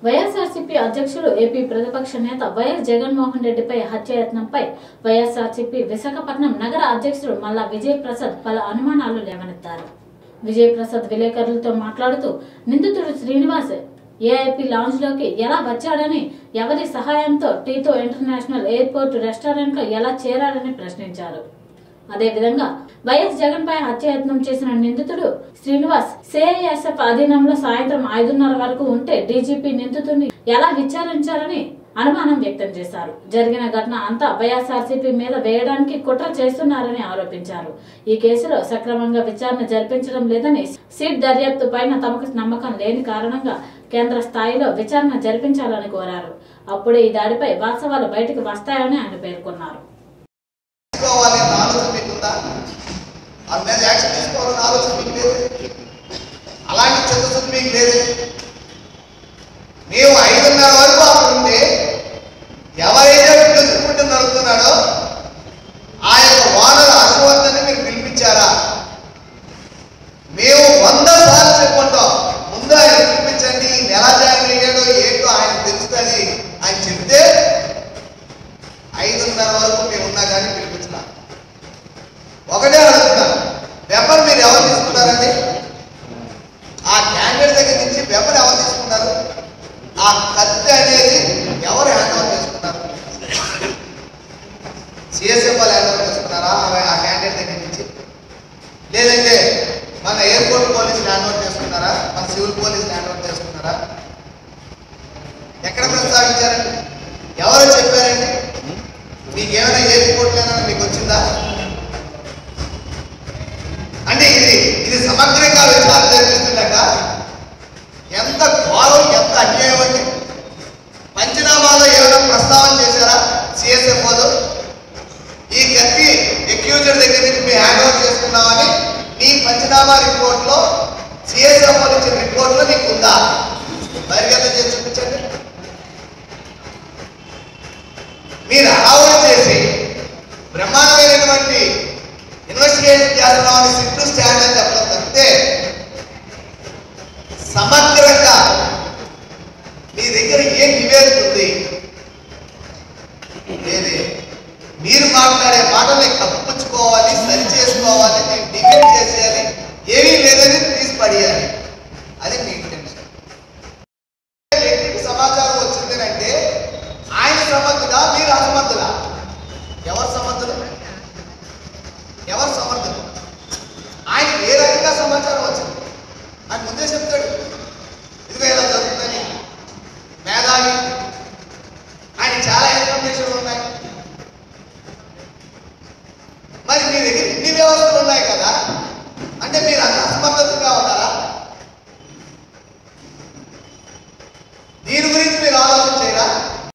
వైఎస్ఆర్సీపీ అధ్యక్షుడు ఏపీ ప్రతిపక్ష నేత వైఎస్ జగన్మోహన్ రెడ్డిపై హత్యాయత్నంపై వైఎస్ఆర్సీపీ విశాఖపట్నం నగర అధ్యక్షుడు మల్లా విజయ్ ప్రసాద్ పలు అనుమానాలు లేవనెత్తారు విజయ్ ప్రసాద్ విలేకరులతో మాట్లాడుతూ నిందితుడు శ్రీనివాస్ ఏఐపీ లాంజ్ లోకి ఎలా వచ్చాడని ఎవరి సహాయంతో టీతో ఇంటర్నేషనల్ ఎయిర్పోర్ట్ రెస్టారెంట్ లో ఎలా చేరాడని ప్రశ్నించారు అదేవిధంగా వైఎస్ జగన్ పై హత్యాయత్నం చేసిన నిందితుడు శ్రీనివాస్ సిఐఎస్ఎఫ్ అధీనంలో సాయంత్రం ఐదున్నర వరకు ఉంటే డీజీపీ నిందితుడిని ఎలా విచారించారని అనుమానం వ్యక్తం చేశారు జరిగిన ఘటన అంతా వైఎస్ఆర్సీపీ మీద వేయడానికి కుట్ర చేస్తున్నారని ఆరోపించారు ఈ కేసులో సక్రమంగా విచారణ జరిపించడం లేదని సీట్ దర్యాప్తు పైన తమకు నమ్మకం లేని కారణంగా కేంద్ర స్థాయిలో విచారణ జరిపించాలని కోరారు అప్పుడే ఈ దాడిపై వాస్తవాలు బయటకు వస్తాయని ఆయన పేర్కొన్నారు తీసుకోవాలనే ఆలోచన మీకుందా వాళ్ళ మీద యాక్షన్ తీసుకోవాలనే ఆలోచన మీకు లేదు అలాంటి చిత్తశుద్ధి మీకు లేదు మేము ఐదున్నర వరకు అక్కడ ఉంటే ఎవరైతే పిలుచుకుంటూ నడుపుతున్నాడో ఆ యొక్క వానర హర్షవర్ధన్ని మీరు పిలిపించారా మేము వంద సార్లు చెప్పుకుంటాం ముందు ఆయన పిలిపించండి ఈయన ఎలా జాయిన్ అయ్యాడో ఏంటో ఆయన తెలుస్తుంది ఆయన చెప్తే ఐదున్నర వరకు మేము ఉన్నా కానీ పిలిపించిన ఒకటే అడుగుతున్నాను వెపన్ మీరు ఎవరు తీసుకున్నారండి ఆ క్యాండిడేట్ దగ్గర నుంచి వెపన్ ఎవరు తీసుకున్నారు ఆ కత్తి అనేది ఎవరు హ్యాండ్ ఓవర్ చేసుకున్నారు సిఎస్ఎఫ్ వాళ్ళు హ్యాండ్ ఓవర్ చేసుకున్నారా ఆ- ఆ క్యాండిడేట్ దగ్గర నుంచి లేదంటే మన ఎయిర్పోర్ట్ పోలీసులు హ్యాండ్ ఓవర్ చేసుకున్నారా మన సివిల్ పోలీసులు హ్యాండ్ ఓవర్ చేసుకున్నారా ఎక్కడ ప్రస్తావించారండి ఎవరు చెప్పారండి మీకు ఏమైనా ఎయిర్పోర్ట్లేనా మీకు వచ్చిందా అంటే ఇది ఇది సమగ్రంగా విచారణ జరిపిస్తుండక ఎంత ఘోరం ఎంత అన్యాయం అండి పంచనామాలో ఏమైనా ప్రస్తావన చేశారా సిఎస్ఎఫ్ వాళ్ళు ఈ కత్తి ఎక్యూజర్ దగ్గర నుంచి మేము హ్యాండ్ ఓవర్ చేసుకున్నామని నీ పంచనామా రిపోర్ట్లో సిఎస్ఎఫ్ వాళ్ళు ఇచ్చిన రిపోర్ట్లో నీకు ఉందా బహిర్గతం చేసి చూపించండి మీరు అలవాటు చేసి బ్రహ్మాండమైనటువంటి ఇన్వెస్టిగేషన్ చేస్తున్నామని సిట్టు స్టాండ్ అని చెప్పడం తప్పితే సమగ్రంగా మీ దగ్గర ఏం నివేదిక ఉంది లేదే మీరు మాట్లాడే మాటల్ని కప్పుచ్చుకోవాలి సరి చేసుకోవాలి మేము డిఫెండ్ చేసేయాలి ఏమీ లేదని తీసి పడేయాలి అది మీ ఇంటెన్షన్ వ్యక్తికి సమాచారం వచ్చిందంటే ఆయన సమర్థుడా మీరు అసమర్థుడా ఎవరు సమర్థులు ఎవరు సమర్థులు ఆయన ఏ రకంగా సమాచారం వచ్చింది ఆయన ముందే చెప్తాడు ఇదిగో ఇలా జరుగుతుందని మేధావి ఆయన చాలా ఇన్ఫర్మేషన్ ఉన్నాయి